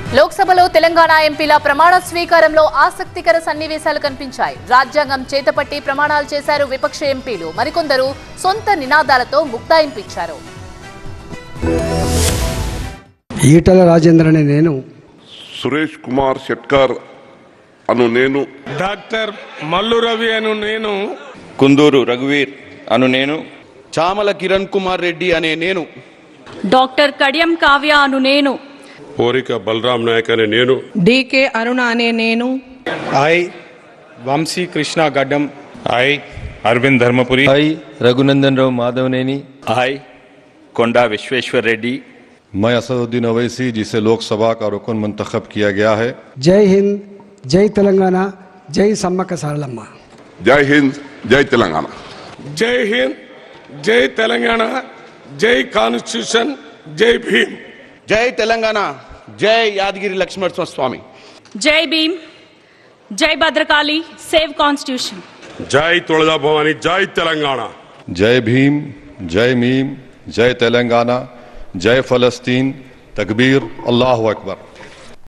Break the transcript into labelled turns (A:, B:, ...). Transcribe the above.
A: లోక్సభలో తెలంగాణ ఎంపీల ప్రమాణ స్వీకారంలో ఆసక్తికర సన్నివేశాలు కనిపించాయి రాజ్యాంగం చేతపట్టి ప్రమాణాలు చేశారు విపక్ష ఎంపీలు మరికొందరు సొంత నినాదాలతో ముక్తాయింపిచ్చారు
B: ఈటల రాజేంద్ర అనే నేను
C: సురేష్ కుమార్ షెట్కర్ అను నేను
D: డాక్టర్ మల్లు రవి అను నేను
E: కుందూరు రఘువీర్ అను నేను
F: చామల కిరణ్ కుమార్ రెడ్డి అనే నేను
G: డాక్టర్ కడియం కావ్య అను నేను
D: కోరిక బలరాం నాయక్ అనే నేను
H: డీకే అరుణ అనే నేను
I: I Vamshi Krishna Gaddam
J: I Aravind Dharmapuri
E: I Raghunandan Rao Madhavaneni
K: I Konda Vishweshwar Reddy
L: मैं असदुद्दीन अवैसी जिसे लोकसभा का रुकन मंतखब किया गया है
B: జై హింద్ జై తెలంగాణ జై సమ్మక్క సారలమ్మ
C: జై హింద్ జై తెలంగాణ
D: జై హింద్ జై తెలంగాణ జై కాన్స్టిట్యూషన్ జై భీమ్
F: జై తెలంగాణ జై యాదగిరి లక్ష్మణ స్వామి
G: జై భీమ్ జై భద్రకాళి సేవ్ కాన్స్టిట్యూషన్
D: జై తుళజా భవాని జై తెలంగాణ
L: जय भीम जय मीम जय तेलंगाना जय फलस्तीन तकबीर अल्लाह अकबर